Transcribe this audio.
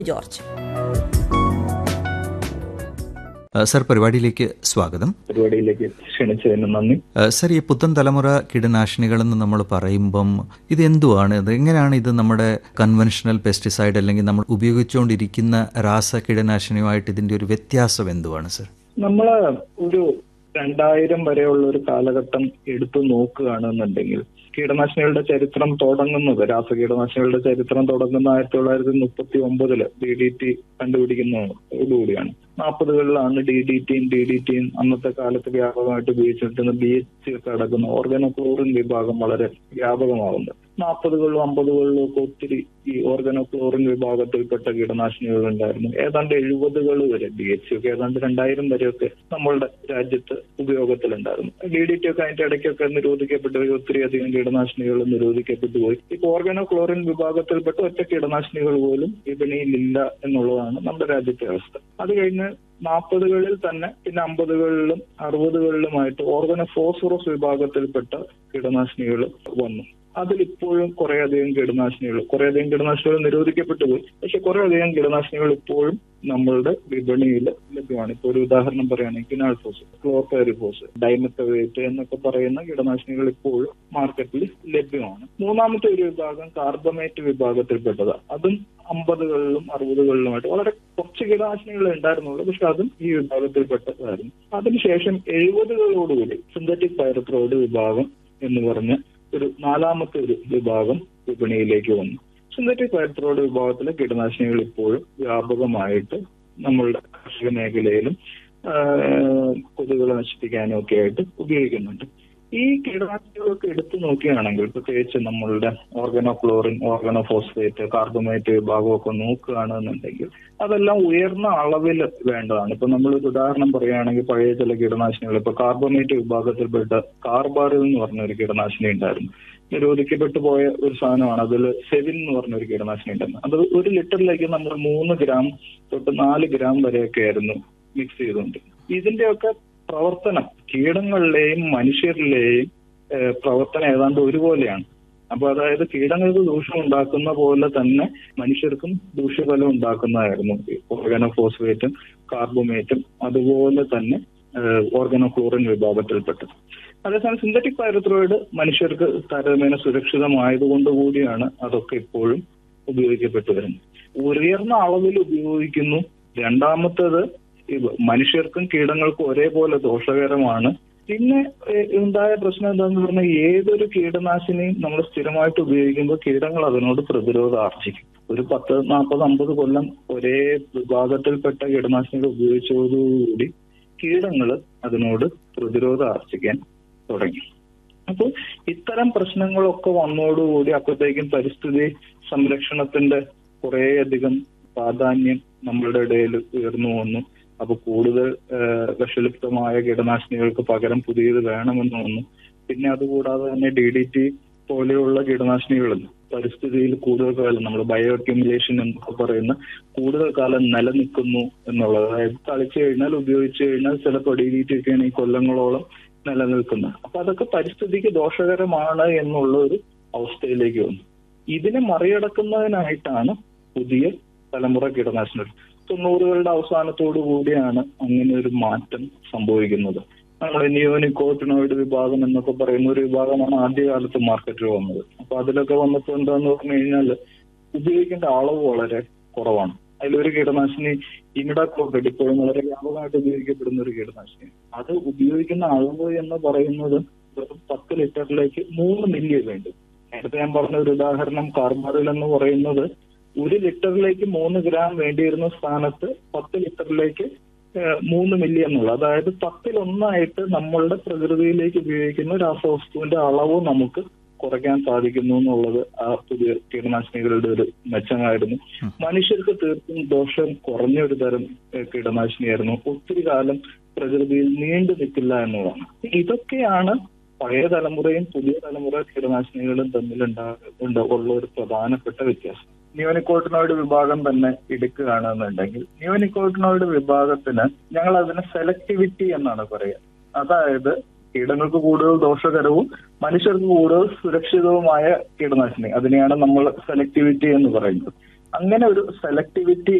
George ആ, sir പരിപാടിയിലേക്ക് സ്വാഗതം പരിപാടിയിലേക്ക് ക്ഷണിച്ചതിന് നന്ദി ആ, സർ ഈ പുത്തൻ തലമുറ കീടനാശിനികളെന്ന് നമ്മൾ പറയുമ്പം ഇത് എന്തുവാണ് ഇത് എങ്ങനെയാണ് ഇത് നമ്മുടെ കൺവെൻഷണൽ പെസ്റ്റിസൈഡ് അല്ലെങ്കിൽ നമ്മൾ ഉപയോഗിച്ചുകൊണ്ടിരിക്കുന്ന രാസ കീടനാശിനിയുമായിട്ട് ഇതിന്റെ ഒരു വ്യത്യാസം എന്തുവാണ് സർ നമ്മള് ഒരു രണ്ടായിരം വരെയുള്ള ഒരു കാലഘട്ടം എടുത്തു നോക്കുകയാണെന്നുണ്ടെങ്കിൽ കീടനാശിനികളുടെ ചരിത്രം തുടങ്ങുന്നത് രാസകീടനാശിനികളുടെ ചരിത്രം തുടങ്ങുന്ന ആയിരത്തി തൊള്ളായിരത്തി മുപ്പത്തി ഒമ്പതില് ഡി ഡി ടി കണ്ടുപിടിക്കുന്നതോടുകൂടിയാണ് നാൽപ്പതുകളിലാണ് ഡി ഡി ടിയും ഡി ഡി ടിയും അന്നത്തെ കാലത്ത് വ്യാപകമായിട്ട് ഉപയോഗിച്ചിരുന്ന ബി എച്ച് ഒക്കെ അടക്കുന്ന ഓർഗനോക്ലോറിൻ വിഭാഗം വളരെ വ്യാപകമാകുന്നത് നാൽപ്പതുകളിലും അമ്പതുകളിലും ഒക്കെ ഒത്തിരി ഈ ഓർഗനോക്ലോറിൻ വിഭാഗത്തിൽപ്പെട്ട കീടനാശിനികൾ ഉണ്ടായിരുന്നു ഏതാണ്ട് എഴുപതുകൾ വരെ ബി എച്ച് ഒക്കെ ഏതാണ്ട് രണ്ടായിരം വരെയൊക്കെ നമ്മളുടെ രാജ്യത്ത് ഉപയോഗത്തിലുണ്ടായിരുന്നു ഡി ഡി ടി ഒക്കെ അതിന്റെ ഇടയ്ക്കൊക്കെ നിരോധിക്കപ്പെട്ടു പോയി ഒത്തിരി അധികം കീടനാശിനികൾ നിരോധിക്കപ്പെട്ടു പോയി ഇപ്പൊ ഓർഗനോക്ലോറിൻ വിഭാഗത്തിൽപ്പെട്ട ഒറ്റ കീടനാശിനികൾ പോലും വിപണിയിലില്ല എന്നുള്ളതാണ് നമ്മുടെ രാജ്യത്തെ അവസ്ഥ അത് കഴിഞ്ഞ് നാൽപ്പതുകളിൽ തന്നെ പിന്നെ അമ്പതുകളിലും അറുപതുകളിലുമായിട്ട് ഓർഗനോ ഫോസ്ഫറസ് വിഭാഗത്തിൽപ്പെട്ട കീടനാശിനികൾ വന്നു അതിലിപ്പോഴും കുറേയധികം കീടനാശിനികൾ കുറേയധികം കീടനാശിനികൾ നിരോധിക്കപ്പെട്ടു പോയി പക്ഷെ കുറേയധികം കീടനാശിനികൾ ഇപ്പോഴും നമ്മളുടെ വിപണിയിൽ ലഭ്യമാണ് ഇപ്പൊ ഒരു ഉദാഹരണം പറയുകയാണെങ്കിൽ കിനാൾഫോസ് ക്ലോർപെരിഫോസ് ഡൈമത്തവേറ്റ് എന്നൊക്കെ പറയുന്ന കീടനാശിനികൾ ഇപ്പോഴും മാർക്കറ്റിൽ ലഭ്യമാണ് മൂന്നാമത്തെ ഒരു വിഭാഗം കാർബമേറ്റ് വിഭാഗത്തിൽപ്പെട്ടത് അതും അമ്പതുകളിലും അറുപതുകളിലുമായിട്ട് വളരെ കുറച്ച് കീടനാശിനികൾ ഉണ്ടായിരുന്നുള്ളൂ പക്ഷെ അതും ഈ വിഭാഗത്തിൽപ്പെട്ടതായിരുന്നു അതിനുശേഷം എഴുപതുകളോടുകൂടി സിന്തറ്റിക് പൈറത്രോയിഡ് വിഭാഗം എന്ന് പറഞ്ഞ ഒരു നാലാമത്തെ ഒരു വിഭാഗം വിപണിയിലേക്ക് വന്നു സിന്തറ്റിക് പൈറത്രോയിഡ് വിഭാഗത്തിലെ കീടനാശിനികൾ ഇപ്പോഴും വ്യാപകമായിട്ട് നമ്മളുടെ കാർഷിക മേഖലയിലും ആ, കൊതുകുകളെ നശിപ്പിക്കാനും ഒക്കെ ആയിട്ട് ഉപയോഗിക്കുന്നുണ്ട് ഈ കീടനാശിനികളൊക്കെ എടുത്തു നോക്കുകയാണെങ്കിൽ പ്രത്യേകിച്ച് നമ്മളുടെ ഓർഗനോക്ലോറിൻ ഓർഗനോഫോസ്ഫേറ്റ് കാർബമേറ്റ് വിഭാഗമൊക്കെ നോക്കുകയാണെന്നുണ്ടെങ്കിൽ അതെല്ലാം ഉയർന്ന അളവിൽ വേണ്ടതാണ് ഇപ്പൊ നമ്മളൊരു ഉദാഹരണം പറയുകയാണെങ്കിൽ പഴയ ചില കീടനാശിനികൾ ഇപ്പൊ കാർബമേറ്റ് വിഭാഗത്തിൽപ്പെട്ട കാർബാറിൽ എന്ന് പറഞ്ഞ ഒരു കീടനാശിനി ഉണ്ടായിരുന്നു നിരോധിക്കപ്പെട്ടു പോയ ഒരു സാധനമാണ് അതിൽ സെവിൻ എന്ന് പറഞ്ഞ ഒരു കീടനാശിനി ഉണ്ടായിരുന്നു അത് ഒരു ലിറ്ററിലേക്ക് നമ്മൾ മൂന്ന് ഗ്രാം തൊട്ട് നാല് ഗ്രാം വരെയൊക്കെ ആയിരുന്നു മിക്സ് ചെയ്തുകൊണ്ട് ഇതിന്റെയൊക്കെ പ്രവർത്തനം കീടങ്ങളിലെയും മനുഷ്യരിലെയും ഏഹ്, പ്രവർത്തനം ഏതാണ്ട് ഒരുപോലെയാണ് അപ്പൊ അതായത് കീടങ്ങൾക്ക് ദൂഷ്യം ഉണ്ടാക്കുന്ന പോലെ തന്നെ മനുഷ്യർക്കും ദൂഷ്യഫലം ഉണ്ടാക്കുന്നതായിരുന്നു ഓർഗനോഫോസ്ഫേറ്റും കാർബോമേറ്റും അതുപോലെ തന്നെ ഓർഗനോക്ലോറിൻ വിഭാഗത്തിൽപ്പെട്ടത് അതേസമയം സിന്തറ്റിക് പൈറത്രോയിഡ് മനുഷ്യർക്ക് താരതമ്യേന സുരക്ഷിതമായതുകൊണ്ട് കൂടിയാണ് അതൊക്കെ ഇപ്പോഴും ഉപയോഗിക്കപ്പെട്ടു വരുന്നത് ഉയർന്ന അളവിൽ ഉപയോഗിക്കുന്നു രണ്ടാമത്തേത് ഇത് മനുഷ്യർക്കും കീടങ്ങൾക്കും ഒരേപോലെ ദോഷകരമാണ് പിന്നെ ഏഹ്, ഉണ്ടായ പ്രശ്നം എന്താന്ന് പറഞ്ഞാൽ ഏതൊരു കീടനാശിനിയും നമ്മൾ സ്ഥിരമായിട്ട് ഉപയോഗിക്കുമ്പോൾ കീടങ്ങൾ അതിനോട് പ്രതിരോധം ആർജിക്കും ഒരു പത്ത് നാൽപ്പത് അമ്പത് കൊല്ലം ഒരേ വിഭാഗത്തിൽപ്പെട്ട കീടനാശിനികൾ ഉപയോഗിച്ചതോടുകൂടി കീടങ്ങൾ അതിനോട് പ്രതിരോധം ആർജിക്കാൻ തുടങ്ങി അപ്പോൾ ഇത്തരം പ്രശ്നങ്ങളൊക്കെ വന്നതോടുകൂടി അപ്പോഴത്തേക്കും പരിസ്ഥിതി സംരക്ഷണത്തിന്റെ കുറേയധികം പ്രാധാന്യം നമ്മളുടെ ഇടയിൽ ഉയർന്നു വന്നു അപ്പൊ കൂടുതൽ ഏഹ്, വിഷലിപ്തമായ കീടനാശിനികൾക്ക് പകരം പുതിയത് വേണമെന്ന് വന്നു പിന്നെ അതുകൂടാതെ തന്നെ ഡി ഡി ടി പോലെയുള്ള കീടനാശിനികളുണ്ട് പരിസ്ഥിതിയിൽ കൂടുതൽ കാലം നമ്മൾ ബയോ അക്യുമുലേഷൻ എന്നൊക്കെ പറയുന്ന കൂടുതൽ കാലം നിലനിൽക്കുന്നു എന്നുള്ളത് അതായത് തളിച്ചു കഴിഞ്ഞാൽ ഉപയോഗിച്ചു കഴിഞ്ഞാൽ ചിലപ്പോൾ ഡി ഡി ടി ഒക്കെയാണ് ഈ കൊല്ലങ്ങളോളം നിലനിൽക്കുന്നത് അപ്പൊ അതൊക്കെ പരിസ്ഥിതിക്ക് ദോഷകരമാണ് എന്നുള്ള ഒരു അവസ്ഥയിലേക്ക് വന്നു ഇതിനെ മറികടക്കുന്നതിനായിട്ടാണ് പുതിയ തലമുറ കീടനാശിനികൾ തൊണ്ണൂറുകളുടെ അവസാനത്തോടു കൂടിയാണ് അങ്ങനെ ഒരു മാറ്റം സംഭവിക്കുന്നത് നമ്മൾ നിയോനിക്കോട്ടിനോയിഡ് വിഭാഗം എന്നൊക്കെ പറയുന്ന ഒരു വിഭാഗമാണ് ആദ്യകാലത്ത് മാർക്കറ്റിൽ വന്നത് അപ്പൊ അതിലൊക്കെ വന്നപ്പോൾ എന്താന്ന് പറഞ്ഞു കഴിഞ്ഞാൽ ഉപയോഗിക്കേണ്ട അളവ് വളരെ കുറവാണ് അതിലൊരു കീടനാശിനി ഇമിഡാക്ലോക്കഡ് ഇപ്പോഴും വളരെ വ്യാപകമായിട്ട് ഉപയോഗിക്കപ്പെടുന്ന ഒരു കീടനാശിനി അത് ഉപയോഗിക്കുന്ന അളവ് എന്ന് പറയുന്നത് വെറും പത്ത് ലിറ്ററിലേക്ക് മൂന്ന് മില്ലി വേണ്ടു നേരത്തെ ഞാൻ പറഞ്ഞ ഒരു ഉദാഹരണം കാർബാറിൽ എന്ന് പറയുന്നത് ഒരു ലിറ്ററിലേക്ക് മൂന്ന് ഗ്രാം വേണ്ടിയിരുന്ന സ്ഥാനത്ത് പത്ത് ലിറ്ററിലേക്ക് ഏഹ്, മൂന്ന് മില്ലി എന്നുള്ളത് അതായത് പത്തിലൊന്നായിട്ട് നമ്മളുടെ പ്രകൃതിയിലേക്ക് ഉപയോഗിക്കുന്ന രാസവസ്തുവിന്റെ അളവ് നമുക്ക് കുറയ്ക്കാൻ സാധിക്കുന്നു എന്നുള്ളത് ആ പുതിയ കീടനാശിനികളുടെ ഒരു മെച്ചമായിരുന്നു മനുഷ്യർക്ക് തീർത്തും ദോഷം കുറഞ്ഞ ഒരു തരം ഏഹ്, കീടനാശിനിയായിരുന്നു ഒത്തിരി കാലം പ്രകൃതിയിൽ നീണ്ടു നിൽക്കില്ല എന്നുള്ളതാണ് ഇതൊക്കെയാണ് പഴയ തലമുറയും പുതിയ തലമുറ കീടനാശിനികളും തമ്മിലുണ്ടാകുന്ന ഉള്ള ഒരു പ്രധാനപ്പെട്ട വ്യത്യാസം നിയോനിക്കോട്ടിനോയിഡ് വിഭാഗം തന്നെ എടുക്കുകയാണെന്നുണ്ടെങ്കിൽ നിയോനിക്കോട്ടിനോയിഡ് വിഭാഗത്തിന് ഞങ്ങൾ അതിനെ സെലക്ടിവിറ്റി എന്നാണ് പറയുക അതായത് കീടങ്ങൾക്ക് കൂടുതൽ ദോഷകരവും മനുഷ്യർക്ക് കൂടുതൽ സുരക്ഷിതവുമായ കീടനാശിനി അതിനെയാണ് നമ്മൾ സെലക്ടിവിറ്റി എന്ന് പറയുന്നത് അങ്ങനെ ഒരു സെലക്ടിവിറ്റി